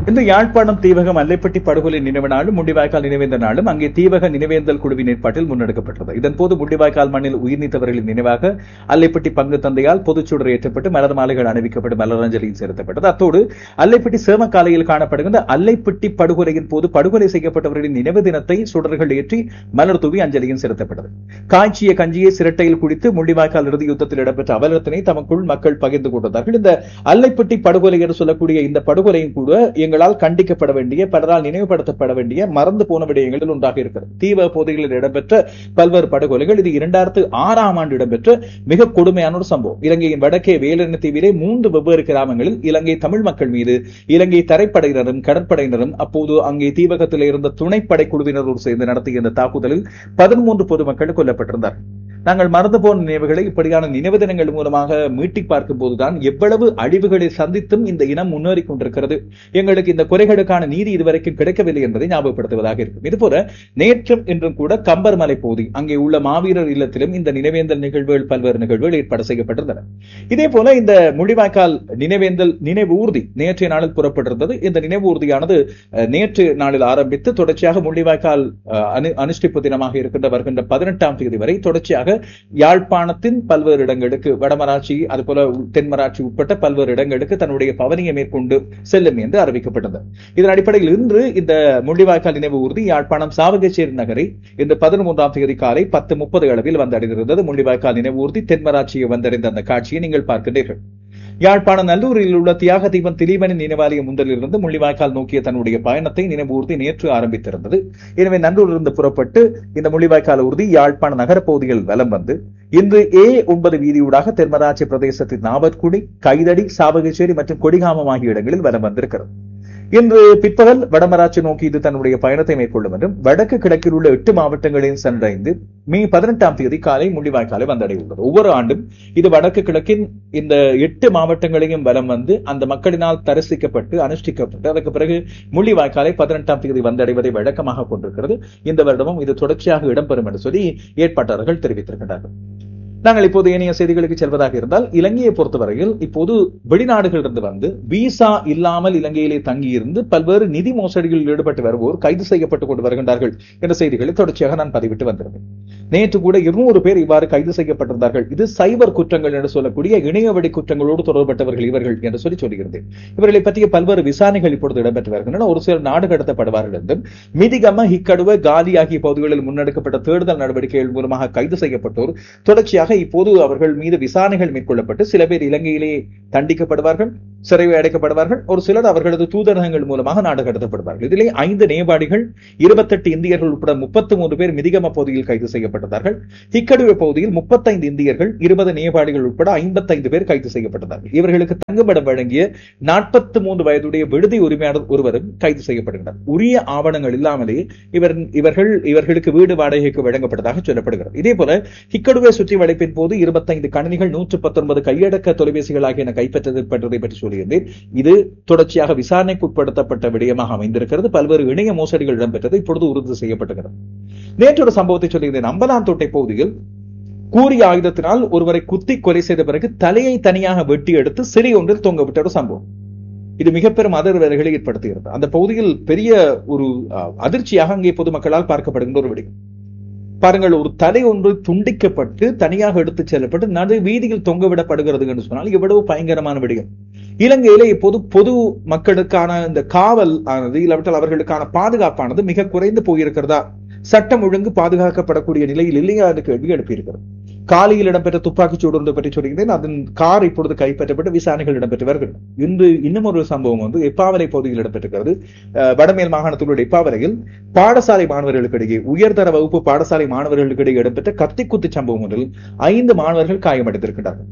இந்த யாழ்ப்பாணம் தீவகம் அல்லைப்பட்டி படுகொலை நினைவு நாளும் முண்டிவாய்க்கால் நினைவேந்த நாளும் அங்கே தீவக நினைவேந்தல் குழுவின் ஏற்பாட்டில் முன்னெடுக்கப்பட்டது இதன் போது முண்டிவாய்க்கால் மண்ணில் உயிர் நீத்தவர்களின் நினைவாக அல்லைப்பட்டி பங்கு தந்தையால் பொதுச்சுடர் ஏற்றப்பட்டு மலர் மாலைகள் அணிவிக்கப்பட்டு மலரஞ்சலியில் செலுத்தப்பட்டது அத்தோடு அல்லைப்பட்டி சேமக்காலையில் காணப்படுகின்ற அல்லைப்பட்டி படுகொலையின் போது படுகொலை செய்யப்பட்டவர்களின் நினைவு தினத்தை சுடர்கள் ஏற்றி மலர் தூவி அஞ்சலியும் செலுத்தப்பட்டது காய்ச்சிய கஞ்சியை சிரட்டையில் குடித்து முள்ளிவாய்க்கால் இறுதி யுத்தத்தில் இடம்பெற்ற அவலத்தினை தமக்குள் மக்கள் பகிர்ந்து கொண்டார்கள் இந்த அல்லைப்பட்டி படுகொலை என்று சொல்லக்கூடிய இந்த படுகொலையும் கூட எங்களால் கண்டிக்கப்பட வேண்டிய பலரால் நினைவுபடுத்தப்பட வேண்டிய மறந்து போன விடயங்களில் ஒன்றாக இருக்கிறது தீவிர போதைகளில் இடம்பெற்ற பல்வேறு படுகொலைகள் இது இரண்டாயிரத்து ஆறாம் ஆண்டு இடம்பெற்ற மிக கொடுமையான ஒரு சம்பவம் இலங்கையின் வடக்கே வேலெண்ண தீவிலே மூன்று வெவ்வேறு கிராமங்களில் இலங்கை தமிழ் மக்கள் மீது இலங்கை தரைப்படையினரும் கடற்படையினரும் அப்போது அங்கே தீவகத்தில் இருந்த துணைப்படை குழுவினரோடு சேர்ந்து நடத்திய இந்த தாக்குதலில் பதிமூன்று பொதுமக்கள் கொல்லப்பட்டிருந்தார் நாங்கள் மறந்து போன நினைவுகளை இப்படியான நினைவு தினங்கள் மூலமாக மீட்டி பார்க்கும் போதுதான் எவ்வளவு அழிவுகளை சந்தித்தும் இந்த இனம் முன்னேறி கொண்டிருக்கிறது எங்களுக்கு இந்த குறைகளுக்கான நீதி இதுவரைக்கும் கிடைக்கவில்லை என்பதை ஞாபகப்படுத்துவதாக இருக்கும் இதுபோல நேற்றும் இன்றும் கூட கம்பர் மலை பகுதி அங்கே உள்ள மாவீரர் இல்லத்திலும் இந்த நினைவேந்தல் நிகழ்வுகள் பல்வேறு நிகழ்வுகள் ஏற்பாடு செய்யப்பட்டிருந்தன இதே போல இந்த முள்ளிவாய்க்கால் நினைவேந்தல் நினைவு ஊர்தி நேற்றைய நாளில் புறப்பட்டிருந்தது இந்த நினைவு ஊர்தியானது அஹ், நேற்று நாளில் ஆரம்பித்து தொடர்ச்சியாக முள்ளிவாய்க்கால் அஹ், அனு அனுஷ்டிப்பு தினமாக இருக்கின்ற வருகின்ற பதினெட்டாம் தேதி வரை தொடர்ச்சியாக யாழ்ப்பாணத்தின் பல்வேறு இடங்களுக்கு வடமராட்சி அதுபோல தென்மராட்சி உட்பட்ட பல்வேறு இடங்களுக்கு தன்னுடைய பவனியை மேற்கொண்டு செல்லும் என்று அறிவிக்கப்பட்டது இதன் அடிப்படையில் இன்று இந்த முள்ளிவாய்க்கால் நினைவு ஊர்தி யாழ்ப்பாணம் சாவகச்சேரி நகரை இந்த பதிமூன்றாம் தேதி காலை பத்து முப்பது அளவில் வந்தடைந்திருந்தது முள்ளிவாய்க்கால் நினைவு ஊர்தி தென்மராட்சியை வந்தடைந்த அந்த காட்சியை நீங்கள் பார்க்கின்றீர்கள் யாழ்ப்பாணம் நல்லூரில் உள்ள தியாக தீபன் திலீபனின் நினைவாலய முந்தலிலிருந்து முள்ளிவாய்க்கால் நோக்கிய தன்னுடைய பயணத்தை நினைவு ஊர்தி நேற்று ஆரம்பித்திருந்தது எனவே நல்லூரிலிருந்து புறப்பட்டு இந்த முள்ளிவாய்க்கால் ஊர்தி யாழ்ப்பாண நகர பகுதியில் வலம் வந்து இன்று ஏ ஒன்பது வீதியூடாக தென்மராட்சி பிரதேசத்தின் நாவற்குடி கைதடி சாவகச்சேரி மற்றும் கொடிகாமம் ஆகிய இடங்களில் வலம் வந்திருக்கிறது இன்று பிற்பகல் வடமராட்சி நோக்கி இது தன்னுடைய பயணத்தை மேற்கொள்ளும் என்றும் வடக்கு கிழக்கில் உள்ள எட்டு மாவட்டங்களையும் சென்றடைந்து மே பதினெட்டாம் தேதி காலை முள்ளிவாய்க்காலை வந்தடையுள்ளது ஒவ்வொரு ஆண்டும் இது வடக்கு கிழக்கின் இந்த எட்டு மாவட்டங்களையும் வலம் வந்து அந்த மக்களினால் தரிசிக்கப்பட்டு அனுஷ்டிக்கப்பட்டு அதற்கு பிறகு முள்ளிவாய்க்காலை பதினெட்டாம் தேதி வந்தடைவதை வழக்கமாக கொண்டிருக்கிறது இந்த வருடமும் இது தொடர்ச்சியாக இடம்பெறும் என்று சொல்லி ஏற்பாட்டாளர்கள் தெரிவித்திருக்கிறார்கள் நாங்கள் இப்போது ஏனைய செய்திகளுக்கு செல்வதாக இருந்தால் இலங்கையை பொறுத்தவரையில் இப்போது வெளிநாடுகளிலிருந்து வந்து விசா இல்லாமல் இலங்கையிலே தங்கியிருந்து பல்வேறு நிதி மோசடிகளில் ஈடுபட்டு வருவோர் கைது செய்யப்பட்டுக் கொண்டு வருகின்றார்கள் என்ற செய்திகளை தொடர்ச்சியாக நான் பதிவிட்டு வந்திருந்தேன் நேற்று கூட இருநூறு பேர் இவ்வாறு கைது செய்யப்பட்டிருந்தார்கள் இது சைபர் குற்றங்கள் என்று சொல்லக்கூடிய இணையவழி குற்றங்களோடு தொடர்பட்டவர்கள் இவர்கள் என்று சொல்லி சொல்லுகிறேன் இவர்களை பற்றிய பல்வேறு விசாரணைகள் இப்பொழுது இடம்பெற்று வருகின்றன ஒரு சிலர் நாடு கடத்தப்படுவார்கள் என்றும் மிதிகம ஹிக்கடுவ காலி ஆகிய பகுதிகளில் முன்னெடுக்கப்பட்ட தேடுதல் நடவடிக்கைகள் மூலமாக கைது செய்யப்பட்டோர் தொடர்ச்சியாக இப்போது அவர்கள் மீது விசாரணைகள் மேற்கொள்ளப்பட்டு சில பேர் இலங்கையிலே தண்டிக்கப்படுவார்கள் சிறை அடைக்கப்படுவார்கள் ஒரு சிலர் அவர்களது தூதரகங்கள் மூலமாக நாடு கடத்தப்படுவார்கள் இதிலே ஐந்து நேபாடிகள் இருபத்தெட்டு இந்தியர்கள் உட்பட முப்பத்தி மூன்று பேர் மிதிகம பகுதியில் கைது செய்யப்பட்டதார்கள் ஹிக்கடுவ பகுதியில் முப்பத்தைந்து இந்தியர்கள் இருபது நேபாடிகள் உட்பட ஐம்பத்தைந்து பேர் கைது செய்யப்பட்டதார்கள் இவர்களுக்கு தங்குமிடம் வழங்கிய நாற்பத்தி மூன்று வயதுடைய விடுதி உரிமையாளர் ஒருவரும் கைது செய்யப்படுகிறார் உரிய ஆவணங்கள் இல்லாமலே இவர் இவர்கள் இவர்களுக்கு வீடு வாடகைக்கு வழங்கப்பட்டதாக சொல்லப்படுகிறது இதே போல ஹிக்கடுவை சுற்றி வளைப்பின் போது இருபத்தைந்து கணினிகள் நூற்று பத்தொன்பது கையடக்க தொலைபேசிகள் ஆகியன கைப்பற்றது பற்றதை பற்றி சொல்லியிருந்தேன் இது தொடர்ச்சியாக விசாரணைக்கு உட்படுத்தப்பட்ட விடயமாக அமைந்திருக்கிறது பல்வேறு இணைய மோசடிகள் இடம்பெற்றது இப்பொழுது உறுதி செய்யப்பட்டுகிறது நேற்று ஒரு சம்பவத்தை சொல்லியிருந்தேன் அம்பலாந்தோட்டை பகுதியில் கூறிய ஆயுதத்தினால் ஒருவரை குத்தி கொலை செய்த பிறகு தலையை தனியாக வெட்டி எடுத்து சிறை ஒன்றில் தொங்கவிட்ட ஒரு சம்பவம் இது மிக பெரும் அதிர்வலைகளை ஏற்படுத்துகிறது அந்த பகுதியில் பெரிய ஒரு அஹ், அதிர்ச்சியாக அங்கே பொதுமக்களால் பார்க்கப்படுகின்ற ஒரு விடயம் பாருங்கள் ஒரு தலை ஒன்று துண்டிக்கப்பட்டு தனியாக எடுத்துச் செல்லப்பட்டு நடு வீதியில் தொங்கவிடப்படுகிறது என்று சொன்னால் எவ்வளவு பயங்கரமான விடயம் இலங்கையிலே இப்போது பொது மக்களுக்கான இந்த காவல் ஆனது இல்லாவிட்டால் அவர்களுக்கான பாதுகாப்பானது மிக குறைந்து போயிருக்கிறதா சட்டம் ஒழுங்கு பாதுகாக்கப்படக்கூடிய நிலையில் இல்லையா என்று கேள்வி எழுப்பியிருக்கிறது காலியில் இடம்பெற்ற துப்பாக்கிச் சூடு ஒன்று பற்றி சொல்கிறேன் அதன் கார் இப்பொழுது கைப்பற்றப்பட்டு விசாரணைகள் இடம்பெற்று வருகிறது இன்று இன்னும் ஒரு சம்பவம் வந்து எப்பாவலை பகுதியில் இடம்பெற்றிருக்கிறது அஹ், வடமேல் மாகாணத்தில் உள்ள எப்பாவலையில் பாடசாலை மாணவர்களுக்கு இடையே உயர்தர வகுப்பு பாடசாலை மாணவர்களுக்கு இடையே இடம்பெற்ற கத்திக்குத்து சம்பவம் ஒன்றில் ஐந்து மாணவர்கள் காயமடைந்திருக்கிறார்கள்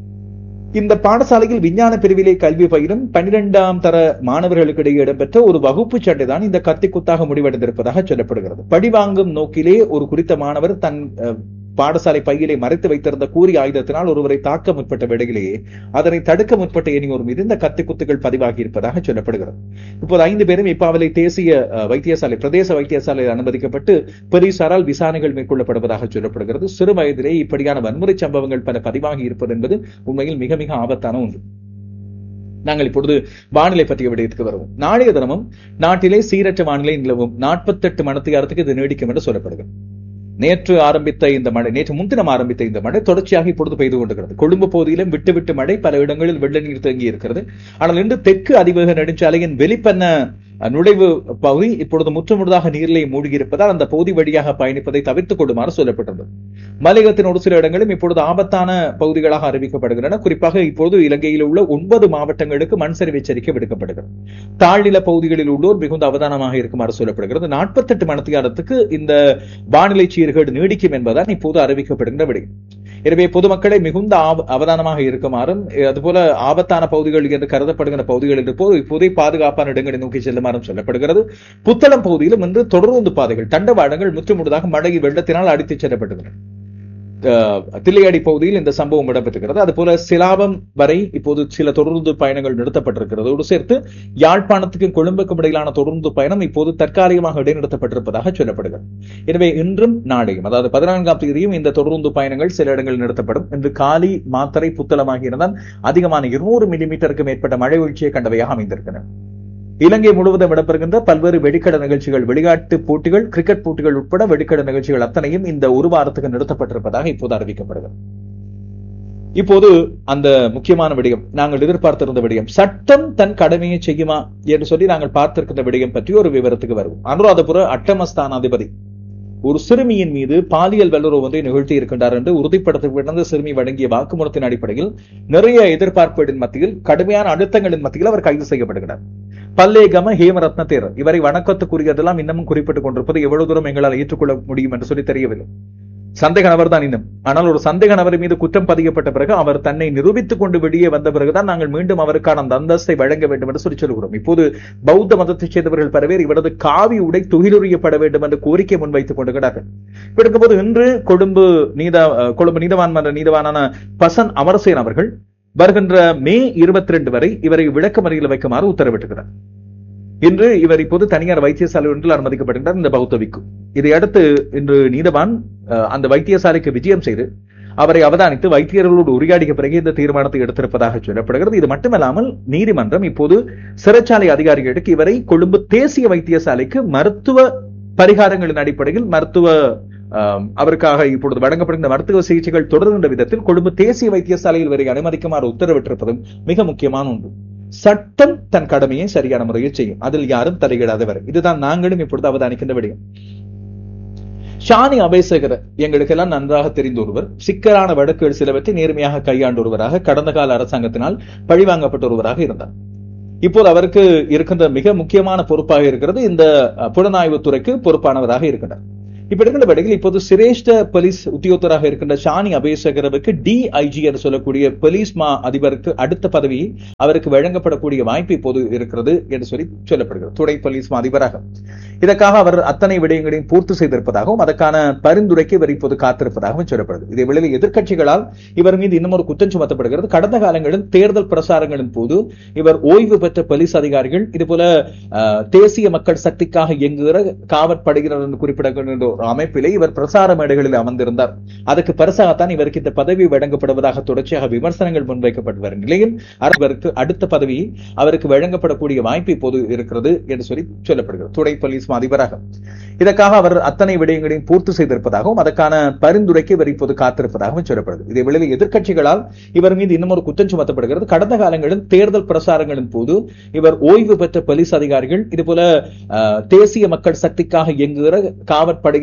இந்த பாடசாலையில் விஞ்ஞான பிரிவிலே கல்வி பயிலும் பன்னிரெண்டாம் தர மாணவர்களுக்கு இடையே இடம்பெற்ற ஒரு வகுப்பு சண்டை தான் இந்த கத்திக்குத்தாக முடிவடைந்திருப்பதாக சொல்லப்படுகிறது பழிவாங்கும் நோக்கிலே ஒரு குறித்த மாணவர் தன் அஹ், பாடசாலை பையிலே மறைத்து வைத்திருந்த கூறி ஆயுதத்தினால் ஒருவரை தாக்க முற்பட்ட வேளையிலேயே அதனை தடுக்க முற்பட்ட இனியோர் மீது இந்த கத்திக்குத்துகள் பதிவாகி இருப்பதாக சொல்லப்படுகிறது இப்போது ஐந்து பேரும் இப்பாவலை தேசிய அஹ், வைத்தியசாலை பிரதேச வைத்தியசாலையில் அனுமதிக்கப்பட்டு போலீசாரால் விசாரணைகள் மேற்கொள்ளப்படுவதாக சொல்லப்படுகிறது சிறு வயதிலே இப்படியான வன்முறை சம்பவங்கள் பல பதிவாகி இருப்பது என்பது உண்மையில் மிக மிக ஆபத்தான ஒன்று நாங்கள் இப்பொழுது வானிலை பற்றிய விடயத்துக்கு வருவோம் நாளைய தினமும் நாட்டிலே சீரற்ற வானிலை நிலவும் நாற்பத்தெட்டு மணத்தியாரத்துக்கு இது நீடிக்கும் என்று சொல்லப்படுகிறது நேற்று ஆரம்பித்த இந்த மழை நேற்று முன்தினம் ஆரம்பித்த இந்த மழை தொடர்ச்சியாக இப்பொழுது பெய்து கொண்டிருக்கிறது கொழும்பு பகுதியிலும் விட்டு விட்டு மழை பல இடங்களில் வெள்ள நீர் தேங்கி இருக்கிறது ஆனால் இன்று தெற்கு அதிவேக நெடுஞ்சாலையின் வெளிப்பண்ண நுழைவு பகுதி இப்பொழுது முற்றுமுழுதாக நீரிலே மூழ்கி இருப்பதால் அந்த பகுதி வழியாக பயணிப்பதை தவிர்த்துக் கொள்ளுமாறு சொல்லப்பட்டது மலையகத்தின் ஒரு சில இடங்களும் இப்பொழுது ஆபத்தான பகுதிகளாக அறிவிக்கப்படுகின்றன குறிப்பாக இப்போது இலங்கையில் உள்ள ஒன்பது மாவட்டங்களுக்கு மண் சரிவு எச்சரிக்கை விடுக்கப்படுகிறது தாழ்நில பகுதிகளில் உள்ளோர் மிகுந்த அவதானமாக இருக்குமாறு சொல்லப்படுகிறது நாற்பத்தெட்டு மணத்தியாரத்துக்கு இந்த வானிலை சீர்கேடு நீடிக்கும் என்பதால் இப்போது அறிவிக்கப்படுகின்ற விடயம் எனவே பொதுமக்களை மிகுந்த அவதானமாக இருக்குமாறும் அதுபோல ஆபத்தான பகுதிகள் என்று கருதப்படுகிற பகுதிகளில் இருப்போது இப்போதே பாதுகாப்பான இடங்களை நோக்கி செல்லுமாறும் சொல்லப்படுகிறது புத்தளம் பகுதியிலும் இன்று தொடர்ந்து பாதைகள் தண்டவாளங்கள் முற்றுமுழுதாக மழையில் வெள்ளத்தினால் அடித்துச் செல்லப்பட்டுள்ளன தில்லையாடி பகுதியில் இந்த சம்பவம் இடம்பெற்றிருக்கிறது அதுபோல சிலாபம் வரை இப்போது சில தொடர்ந்து பயணங்கள் நிறுத்தப்பட்டிருக்கிறதோடு சேர்த்து யாழ்ப்பாணத்துக்கும் கொழும்புக்கும் இடையிலான தொடர்ந்து பயணம் இப்போது தற்காலிகமாக இடைநிறுத்தப்பட்டிருப்பதாக சொல்லப்படுகிறது எனவே இன்றும் நாளையும் அதாவது பதினான்காம் தேதியும் இந்த தொடர்ந்து பயணங்கள் சில இடங்களில் நிறுத்தப்படும் இன்று காலி மாத்தரை புத்தளம் ஆகியனதான் அதிகமான இருநூறு மில்லிமீட்டருக்கு மேற்பட்ட மழை வீழ்ச்சியை கண்டவையாக அமைந்திருக்கின்றன இலங்கை முழுவதும் இடம்பெறுகின்ற பல்வேறு வெடிக்கட நிகழ்ச்சிகள் வெளிநாட்டு போட்டிகள் கிரிக்கெட் போட்டிகள் உட்பட வெடிக்கட நிகழ்ச்சிகள் அத்தனையும் இந்த ஒரு வாரத்துக்கு நிறுத்தப்பட்டிருப்பதாக இப்போது அறிவிக்கப்படுகிறது இப்போது அந்த முக்கியமான விடயம் நாங்கள் எதிர்பார்த்திருந்த விடயம் சட்டம் தன் கடமையை செய்யுமா என்று சொல்லி நாங்கள் பார்த்திருக்கின்ற விடயம் பற்றி ஒரு விவரத்துக்கு வருவோம் அனுராதபுர அட்டமஸ்தானாதிபதி ஒரு சிறுமியின் மீது பாலியல் வல்லுறவு ஒன்றை நிகழ்த்தி இருக்கின்றார் என்று உறுதிப்படுத்தப்பட்ட சிறுமி வழங்கிய வாக்குமூலத்தின் அடிப்படையில் நிறைய எதிர்பார்ப்புகளின் மத்தியில் கடுமையான அழுத்தங்களின் மத்தியில் அவர் கைது செய்யப்படுகிறார் பல்லேகம ஹேமரத்ன தேரர் இவரை வணக்கத்துக்குரியதெல்லாம் இன்னமும் குறிப்பிட்டுக் கொண்டிருப்பது எவ்வளவு தூரம் எங்களால் ஏற்றுக்கொள்ள முடியும் என்று சொல்லி தெரியவில்லை சந்தேக நபர் தான் இன்னும் ஆனால் ஒரு சந்தேக நபர் மீது குற்றம் பதியப்பட்ட பிறகு அவர் தன்னை நிரூபித்துக் கொண்டு வெளியே வந்த பிறகுதான் நாங்கள் மீண்டும் அவருக்கான அந்த அந்தஸ்தை வழங்க வேண்டும் என்று சொல்லி சொல்கிறோம் இப்போது பௌத்த மதத்தைச் சேர்ந்தவர்கள் பல பேர் இவரது காவி உடை துகிலுரியப்பட வேண்டும் என்று கோரிக்கை முன்வைத்துக் கொண்டிருக்கிறார்கள் இருக்கும்போது இன்று கொழும்பு நீத கொழும்பு நீதவான் மன்ற நீதவானான பசன் அமரசேன் அவர்கள் வருகின்ற மே இருபத்தி ரெண்டு வரை இவரை விளக்கமறையில் வைக்குமாறு உத்தரவிட்டிருக்கிறார் இன்று இவர் இப்போது தனியார் வைத்தியசாலை ஒன்றில் அனுமதிக்கப்படுகின்றார் இந்த பௌத்தவிக்கு இதையடுத்து இன்று நீதவான் அந்த வைத்தியசாலைக்கு விஜயம் செய்து அவரை அவதானித்து வைத்தியர்களோடு உரையாடிய பிறகு இந்த தீர்மானத்தை எடுத்திருப்பதாக சொல்லப்படுகிறது இது மட்டுமல்லாமல் நீதிமன்றம் இப்போது சிறைச்சாலை அதிகாரிகளுக்கு இவரை கொழும்பு தேசிய வைத்தியசாலைக்கு மருத்துவ பரிகாரங்களின் அடிப்படையில் மருத்துவ அவருக்காக இப்பொழுது வழங்கப்படுகின்ற மருத்துவ சிகிச்சைகள் தொடர்கின்ற விதத்தில் கொழும்பு தேசிய வைத்தியசாலையில் வரை அனுமதிக்குமாறு உத்தரவிட்டிருப்பதும் மிக முக்கியமான ஒன்று சட்டம் தன் கடமையை சரியான முறையில் செய்யும் அதில் யாரும் தலையிடாதவர் இதுதான் நாங்களும் இப்பொழுது அவதானிக்கின்ற விடயம் ஷானி அபேசகர எங்களுக்கு எல்லாம் நன்றாக தெரிந்த ஒருவர் சிக்கலான வழக்குகள் சிலவற்றை நேர்மையாக கையாண்டு ஒருவராக கடந்த கால அரசாங்கத்தினால் பழிவாங்கப்பட்ட ஒருவராக இருந்தார் இப்போது அவருக்கு இருக்கின்ற மிக முக்கியமான பொறுப்பாக இருக்கிறது இந்த புலனாய்வு துறைக்கு பொறுப்பானவராக இருக்கின்றார் இப்ப இருக்கின்ற வழியில் இப்போது சிரேஷ்ட போலீஸ் உத்தியோகத்தராக இருக்கின்ற ஷானி அபேசகரவுக்கு டிஐஜி என்று சொல்லக்கூடிய போலீஸ் மா அதிபருக்கு அடுத்த பதவி அவருக்கு வழங்கப்படக்கூடிய வாய்ப்பு இப்போது இருக்கிறது என்று சொல்லி சொல்லப்படுகிறது துணை போலீஸ் மா அதிபராக இதற்காக அவர் அத்தனை விடயங்களையும் பூர்த்தி செய்திருப்பதாகவும் அதற்கான பரிந்துரைக்கு இவர் இப்போது காத்திருப்பதாகவும் சொல்லப்படுது இதே வேளையில் எதிர்க்கட்சிகளால் இவர் மீது இன்னும் ஒரு குற்றம் சுமத்தப்படுகிறது கடந்த காலங்களில் தேர்தல் பிரசாரங்களின் போது இவர் ஓய்வு பெற்ற போலீஸ் அதிகாரிகள் இதுபோல தேசிய மக்கள் சக்திக்காக இயங்குகிற காவற்படையினர் என்று குறிப்பிடப்படுகின்ற ஒரு அமைப்பிலே இவர் பிரசார மேடைகளில் அமர்ந்திருந்தார் அதற்கு பரிசாகத்தான் இவருக்கு இந்த பதவி வழங்கப்படுவதாக தொடர்ச்சியாக விமர்சனங்கள் முன்வைக்கப்பட்டு வரும் நிலையில் அவருக்கு அடுத்த பதவி அவருக்கு வழங்கப்படக்கூடிய வாய்ப்பு இப்போது இருக்கிறது என்று சொல்லி சொல்லப்படுகிறது துணை போலீஸ் அதிபராக இதற்காக அவர் அத்தனை விடயங்களையும் பூர்த்தி செய்திருப்பதாகவும் அதற்கான பரிந்துரைக்கு இவர் இப்போது காத்திருப்பதாகவும் சொல்லப்படுது இதே வேளையில் எதிர்க்கட்சிகளால் இவர் மீது இன்னும் ஒரு குற்றம் சுமத்தப்படுகிறது கடந்த காலங்களில் தேர்தல் பிரசாரங்களின் போது இவர் ஓய்வு பெற்ற போலீஸ் அதிகாரிகள் இதுபோல தேசிய மக்கள் சக்திக்காக இயங்குகிற காவற்படை